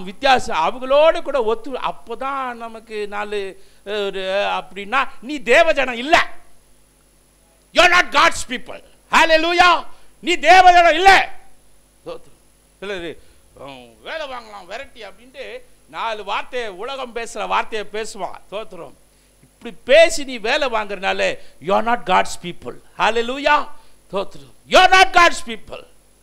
வித்தியாசம் அவங்களோட கூட ஒத்து அப்போதான் நமக்கு நாலு அஹ், ஒரு அப்படின்னா நீ தேவஜனம் இல்லை you not God's people hallelujah நீ தேவஜனம் இல்லை தோத்திரம். சிலர் "உம், வேலை வாங்கலாம் வெரைட்டி அப்படின்ட்டு நாலு வார்த்தையை உலகம் பேசுகிற வார்த்தையை பேசுவான் தோத்துறோம் இப்படி பேசி நீ வேலை வாங்குறனால you are not God's people hallelujah தோத்துறோம் you are not God's people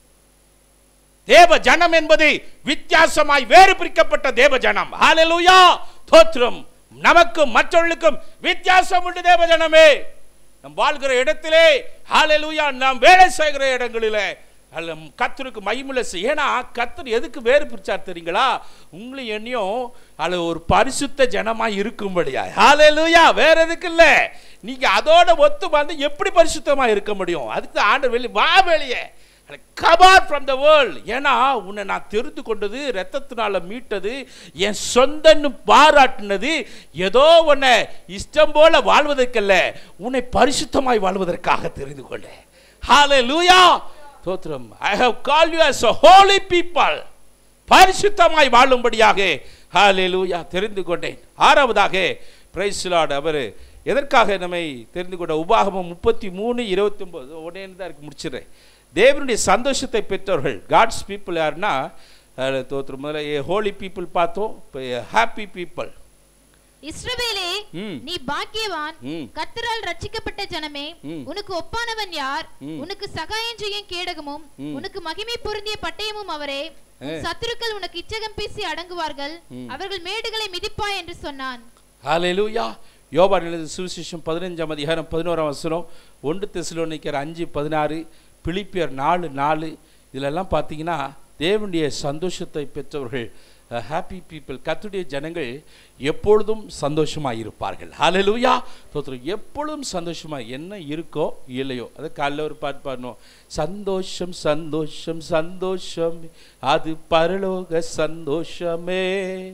தேவ ஜனம் என்பது வித்தியாசமாய் வேறு பிரிக்கப்பட்ட தேவ ஜனம் ஹalleluya தோத்திரம் நமக்கும் மற்றவர்களுக்கும் வித்தியாசம் உண்டு தேவ ஜனமே நம் வாழ்கிற இடத்திலே ஹalleluya நாம் வேலை செய்கிற இடங்களிலே அல்ல கத்தருக்கு மகிமுல ஏன்னா கத்தர் எதுக்கு வேறு பிரிச்சார் தெரியுங்களா உங்களையும் என்னையும் அல்ல ஒரு பரிசுத்த ஜனமா இருக்கும்படியா ஹalleluya வேற எதுக்கு இல்ல நீங்க அதோட ஒத்து வந்து எப்படி பரிசுத்தமா இருக்க முடியும் அதுக்கு ஆண்டு வெளி வா வெளியே கபார் ஃப்ரம் த வேர்ல்ட் ஏன்னா உன்னை நான் தெரிந்து கொண்டது ரத்தத்தினால மீட்டது என் சொந்தன்னு பாராட்டினது ஏதோ உன்னை இஷ்டம் போல வாழ்வதற்கல்ல உன்னை பரிசுத்தமாய் வாழ்வதற்காக தெரிந்து கொண்டேன் ஹalleluya தோத்திரம் I have call you as a holy people பரிசுத்தமாய் வாழும்படியாக ஹalleluya தெரிந்து கொண்டேன் ஆறாவதாக பிரைஸ் லார்ட் அவர் எதற்காக நம்மை தெரிந்து கொண்ட உபாகமம் முப்பத்தி மூணு இருபத்தி ஒன்பது உடனே தான் இருக்கு முடிச்சிடுறேன் தேவனுடைய சந்தோஷத்தை பெற்றவர்கள் காட்ஸ் பீப்புள் யாருன்னா அஹ், தோத்திரம் முதல்ல ஹோலி பீப்புள் பார்த்தோம் இப்போ ஹாப்பி பீப்புள் இஸ்ரவேலே ம். நீ பாக்கியவான் ம். கர்த்தரால் ரட்சிக்கப்பட்ட ஜனமே ம். உனக்கு ஒப்பானவன் யார் ம். உனக்கு சகாயம் செய்யும் கேடகமும் ம். உனக்கு மகிமை பொருந்திய பட்டயமும் அவரே உன் ஏ. சத்துருக்கள் உனக்கு இச்சகம் பேசி அடங்குவார்கள் ம். அவர்கள் மேடுகளை மிதிப்பாய் என்று சொன்னான் ஹalleluya யோபான் எழுதிய சுவிசேஷம் பதினஞ்சாம் அதிகாரம் பதினோராம் வசனம் ஒன்று தெசலோனிக்கர் அஞ்சு பதினாறு பிலிப்பியர் நாலு நாலு இதிலெல்லாம் பார்த்தீங்கன்னா தேவனுடைய சந்தோஷத்தை பெற்றவர்கள் ஹாப்பி பீப்புள் கத்துடைய ஜனங்கள் எப்பொழுதும் சந்தோஷமாக இருப்பார்கள் ஹalleluya தோத்திரம் எப்பொழுதும் சந்தோஷமாக என்ன இருக்கோ இல்லையோ அது காலைல ஒரு பாட்டு பாடணும் சந்தோஷம் சந்தோஷம் சந்தோஷம் அது பரலோக சந்தோஷமே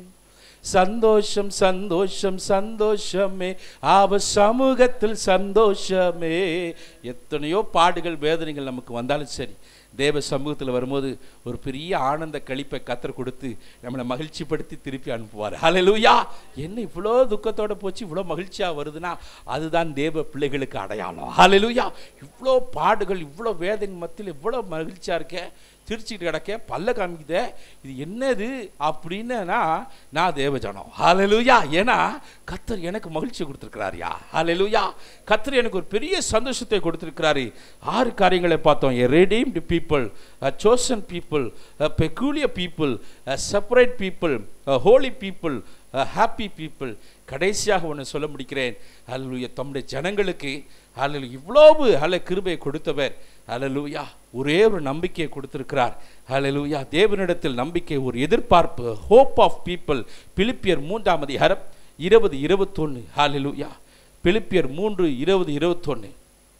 சந்தோஷம் சந்தோஷம் சந்தோஷமே அவ சமூகத்தில் சந்தோஷமே எத்தனையோ பாடுகள் வேதனைகள் நமக்கு வந்தாலும் சரி தேவ சமூகத்தில் வரும்போது ஒரு பெரிய ஆனந்த கழிப்பை கத்தர் கொடுத்து நம்மளை மகிழ்ச்சிப்படுத்தி திருப்பி அனுப்புவார் ஹalleluya என்ன இவ்வளோ துக்கத்தோட போச்சு இவ்வளோ மகிழ்ச்சியாக வருதுன்னா அதுதான் தேவ பிள்ளைகளுக்கு அடையாளம் ஹalleluya இவ்வளோ பாடுகள் இவ்வளோ வேதனை மத்தியில் இவ்வளோ மகிழ்ச்சியாக இருக்க சிரிச்சுட்டு கிடக்க பல்ல காமிக்குதே இது என்னது அப்படின்னா நான் தேவஜனம் ஹalleluya ஏன்னா கத்தர் எனக்கு மகிழ்ச்சி கொடுத்துருக்கிறாரியா ஹalleluya கத்தர் எனக்கு ஒரு பெரிய சந்தோஷத்தை கொடுத்துருக்கிறாரு ஆறு காரியங்களை பார்த்தோம் a redeemed people a chosen people a peculiar people a separate people a holy people a happy people கடைசியாக ஒன்று சொல்ல முடிக்கிறேன் ஹalleluya தம்முடைய ஜனங்களுக்கு ஹalleluya இவ்வளவு ஹல்ல கிருபையை கொடுத்தவர் ஹalleluya ஒரே ஒரு நம்பிக்கையை கொடுத்திருக்கிறார் ஹalleluya தேவனிடத்தில் நம்பிக்கை ஒரு எதிர்பார்ப்பு ஹோப் ஆஃப் பீப்புள் பிலிப்பியர் மூன்றாம் அதிகாரம் இருபது இருபத்தொன்று ஹalleluya பிலிப்பியர் மூன்று இருபது இருபத்தொன்று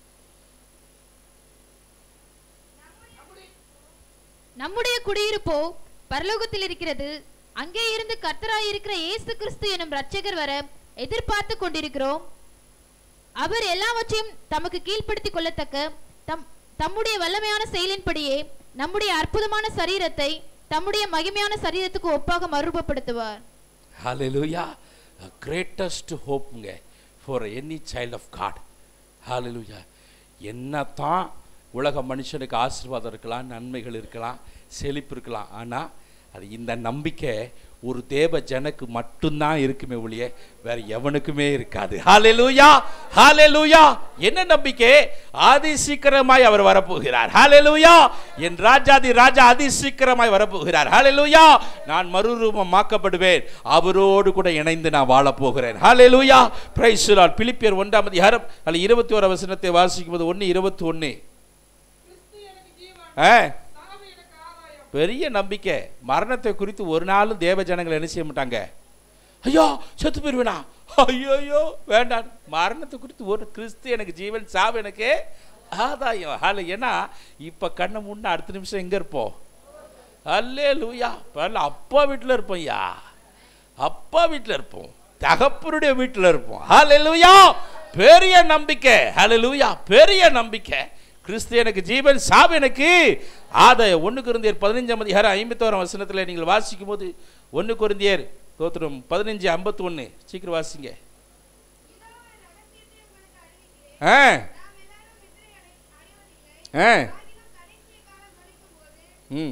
நம்முடைய குடியிருப்போ பரலோகத்தில் இருக்கிறது அங்கே இருந்து கர்த்தராய் இருக்கிற இயேசு கிறிஸ்து எனும் இரட்சகர் வர எதிர்பார்த்து கொண்டிருக்கிறோம் அவர் எல்லாவற்றையும் தமக்கு கீழ்ப்படுத்திக் கொள்ளத்தக்க தம் தம்முடைய வல்லமையான செயலின்படியே நம்முடைய அற்புதமான சரீரத்தை தம்முடைய மகிமையான சரீரத்துக்கு ஒப்பாக மறுரூபப்படுத்துவார் ஹalleluya கிரேட்டஸ்ட் ஹோப்புங்க for any child of God hallelujah என்னத்தான் உலக மனுஷனுக்கு ஆசீர்வாதம் இருக்கலாம் நன்மைகள் இருக்கலாம் செழிப்பு இருக்கலாம் ஆனால் அது இந்த நம்பிக்கை ஒரு தேவ ஜனக்கு மட்டும்தான் இருக்குமே ஒழிய வேற எவனுக்குமே இருக்காது ஹalleluya ஹalleluya என்ன நம்பிக்கை அதி சீக்கிரமாய் அவர் வரப்போகிறார் ஹalleluya என் ராஜாதி ராஜா அதி சீக்கிரமாய் வரப்போகிறார் ஹalleluya நான் மறுரூபமாக்கப்படுவேன் அவரோடு கூட இணைந்து நான் வாழப் போகிறேன் ஹalleluya பிரைஸ் லார்ட் பிலிப்பியர் ஒன்றாம் அதிகாரம் அல்ல இருபத்தி ஓராம் வசனத்தை வாசிக்கும் போது ஒன்று இருபத்தி ஒன்று ஆ பெரிய நம்பிக்கை மரணத்தை குறித்து ஒரு நாளும் தேவ ஜனங்கள் என்ன செய்ய மாட்டாங்க ஐயோ செத்து போயிருவேனா ஐயோ ஐயோ வேண்டாம் மரணத்தை குறித்து ஒரு கிறிஸ்து எனக்கு ஜீவன் சாவு எனக்கு ஆதாயம் ஹால ஏன்னா இப்போ கண்ணை முன்ன அடுத்த நிமிஷம் எங்கே இருப்போம் அல்லே லூயா பரல அப்பா வீட்டில் இருப்போம் யா அப்பா வீட்டில் இருப்போம் தகப்பனுடைய வீட்டில் இருப்போம் ஹalleluya பெரிய நம்பிக்கை ஹalleluya பெரிய நம்பிக்கை கிறிஸ்து எனக்கு ஜீவன் சாவு எனக்கு ஆதாயம் ஒன்று குருந்தியர் பதினஞ்சாம் அதிகாரம் ஐம்பத்தோராம் வசனத்தில் நீங்கள் வாசிக்கும் போது ஒன்று குருந்தியர் தோத்திரம் பதினஞ்சு ஐம்பத்தி ஒன்று சீக்கிரம் வாசிங்க ஆ ஆ ம்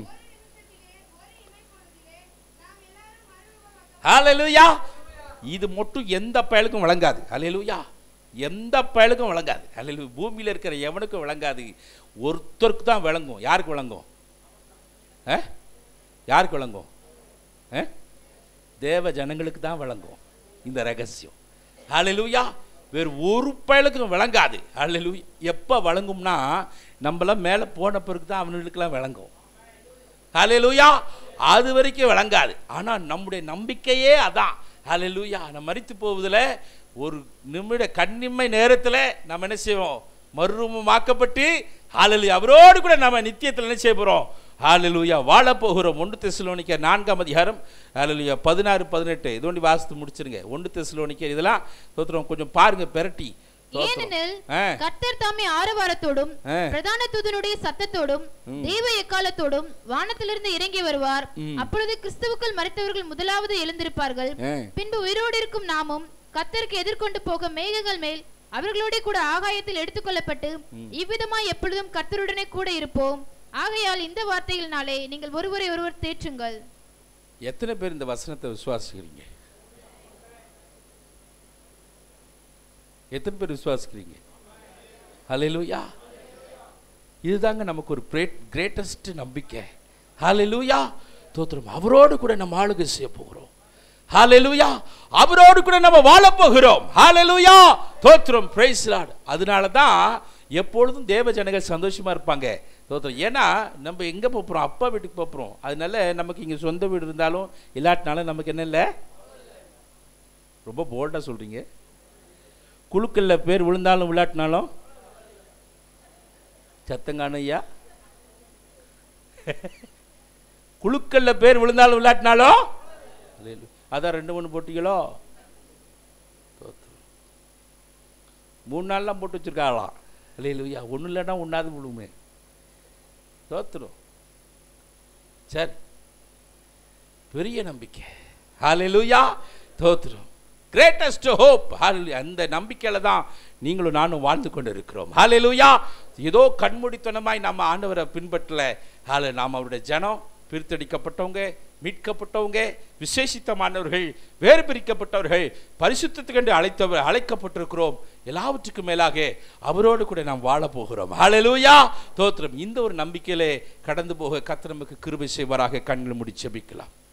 ஹalleluya இது மட்டும் எந்த பயலுக்கும் விளங்காது ஹalleluya எந்த பயலுக்கும் விளங்காது ஹalleluya பூமியில் இருக்கிற எவனுக்கும் விளங்காது ஒருத்தருக்கு தான் விளங்கும் யாருக்கு விளங்கும் ஆ யாருக்கு விளங்கும் ஆ தேவ ஜனங்களுக்கு தான் விளங்கும் இந்த ரகசியம் ஹalleluya வேறு ஒரு பயலுக்கும் விளங்காது ஹalleluya எப்போ விளங்கும்னா நம்மளாம் மேலே போன பிறகு தான் அவனுங்களுக்கெல்லாம் விளங்கும் ஹalleluya அது வரைக்கும் விளங்காது ஆனால் நம்முடைய நம்பிக்கையே அதான் ஹalleluya நம்ம மரித்து போவதில் ஒரு நிமிட கண்ணிமை நேரத்தில் நம்ம என்ன செய்வோம் மறுரூபமாக்கப்பட்டு ஹalleluya அவரோடு கூட நம்ம நித்தியத்தில் என்ன செய்ய போகிறோம் ஹalleluya வாழ போகிறோம் ஒன்று தெசலோனிக்க நான்காம் அதிகாரம் ஹalleluya பதினாறு பதினெட்டு இது ஒண்டி வாசித்து முடிச்சிருங்க ஒன்று தெசலோனிக்க இதெல்லாம் தோத்துறோம் கொஞ்சம் பாருங்க பெரட்டி தோத்துறோம். ஏனெனில் ஆ கர்த்தர் தாமே ஆரவாரத்தோடும் ஆ. பிரதான தூதனுடைய சத்தத்தோடும் தெய்வ எக்காலத்தோடும் வானத்திலிருந்து இறங்கி வருவார் ம். அப்பொழுது கிறிஸ்துவுக்குள் மரித்தவர்கள் முதலாவது எழுந்திருப்பார்கள் ஆ. பின்பு உயிரோடு இருக்கும் நாமும் கர்த்தருக்கு எதிர்கொண்டு போக மேகங்கள் மேல் அவர்களோட கூட ஆகாயத்தில் எடுத்துக்கொள்ளப்பட்டு இவ்விதமாய் எப்பொழுதும் கர்த்தருடனே கூட இருப்போம் ஆகையால் இந்த வார்த்தைகளினாலே நீங்கள் ஒருவரை ஒருவர் தேற்றுங்கள் எத்தனை பேர் இந்த வசனத்தை விசுவாசிக்கிறீங்க எத்தனை பேர் விசுவாசிக்கிறீங்க ஹalleluya இதுதாங்க நமக்கு ஒரு கிரேட் கிரேட்டஸ்ட் நம்பிக்கை ஹalleluya தோத்திரம் அவரோடு கூட நம்ம ஆளுகை செய்ய போகிறோம் ஹalleluya அவரோடு கூட நம்ம வாழ போகிறோம் ஹalleluya தோத்திரம் பிரைஸ் லார்ட் அதனால தான் எப்பொழுதும் தேவ ஜனங்கள் சந்தோஷமா இருப்பாங்க தோத்திரம் ஏன்னா நம்ம எங்கே போகிறோம் அப்பா வீட்டுக்கு போகிறோம் அதனால நமக்கு இங்கே சொந்த வீடு இருந்தாலும் இல்லாட்டினாலும் நமக்கு என்ன இல்லை ரொம்ப போல்டாக சொல்கிறீங்க குழுக்களில் பேர் விழுந்தாலும் விளையாட்டினாலும் சத்தங்கான ஐயா குழுக்களில் பேர் விழுந்தாலும் விளையாட்டினாலும் அல்லேலூயா. அதான் ரெண்டு மூணு போட்டிகளோ தோத்துரும். மூணு நாள்லாம் போட்டு வச்சிருக்காங்களாம் இல்லையா ஒன்றும் இல்லைன்னா ஒன்றாவது விழுவுமே தோத்துரும் சரி பெரிய நம்பிக்கை ஹalleluya தோத்துரும் கிரேட்டஸ்ட் ஹோப் ஹalleluya அந்த நம்பிக்கையில தான் நீங்களும் நானும் வாழ்ந்து கொண்டு இருக்கிறோம் ஹalleluya ஏதோ கண்மூடித்தனமாய் நம்ம ஆண்டவரை பின்பற்றல ஹalleluya நாம் அவருடைய ஜனம் பிரித்தடிக்கப்பட்டவங்க மீட்கப்பட்டவங்க விசேஷித்தமானவர்கள் வேறு பிரிக்கப்பட்டவர்கள் பரிசுத்தத்துக்கென்று அழைத்தவர் அழைக்கப்பட்டிருக்கிறோம் எல்லாவற்றுக்கும் மேலாக அவரோடு கூட நாம் வாழ போகிறோம் ஹalleluya தோத்திரம் இந்த ஒரு நம்பிக்கையிலே கடந்து போக கர்த்தர் நமக்கு கிருபை செய்வாராக கண்கள் முடி செபிக்கலாம்